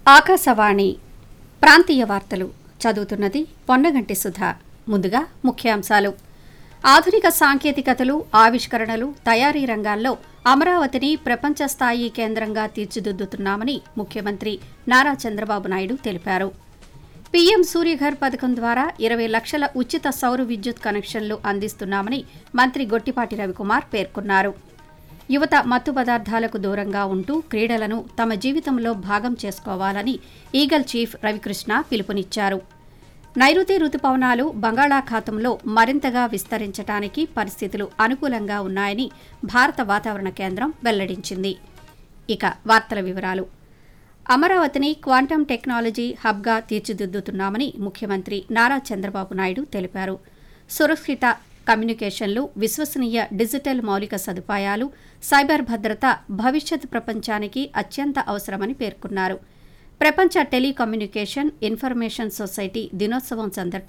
ఆకాశవాణి ప్రాంతీయ వార్తలు చదువుతున్నది పొన్నగంటి సుధ ముందుగా ముఖ్యాంశాలు ఆధునిక సాంకేతికతలు ఆవిష్కరణలు తయారీ రంగాల్లో అమరావతిని ప్రపంచ స్థాయి కేంద్రంగా తీర్చిదిద్దుతున్నామని ముఖ్యమంత్రి నారా చంద్రబాబు నాయుడు తెలిపారు పీఎం సూర్యఘర్ పథకం ద్వారా ఇరవై లక్షల ఉచిత సౌర విద్యుత్ కనెక్షన్లు అందిస్తున్నామని మంత్రి గొట్టిపాటి రవికుమార్ పేర్కొన్నారు యువత మత్తు పదార్థాలకు దూరంగా ఉంటూ క్రీడలను తమ జీవితంలో భాగం చేసుకోవాలని ఈగల్ చీఫ్ రవికృష్ణ పిలుపునిచ్చారు నైరుతి రుతుపవనాలు బంగాళాఖాతంలో మరింతగా విస్తరించడానికి పరిస్థితులు అనుకూలంగా ఉన్నాయని భారత వాతావరణ కేంద్రం వెల్లడించింది ఇక వార్తల వివరాలు అమరావతిని క్వాంటం టెక్నాలజీ హబ్గా తీర్చిదిద్దుతున్నామని ముఖ్యమంత్రి నారా చంద్రబాబు నాయుడు తెలిపారు సురక్షిత కమ్యూనికేషన్లు విశ్వసనీయ డిజిటల్ మౌలిక సదుపాయాలు సైబర్ భద్రత భవిష్యత్ ప్రపంచానికి అత్యంత అవసరమని పేర్కొన్నారు ప్రపంచ టెలికమ్యూనికేషన్ ఇన్ఫర్మేషన్ సొసైటీ దినోత్సవం సందర్భంగా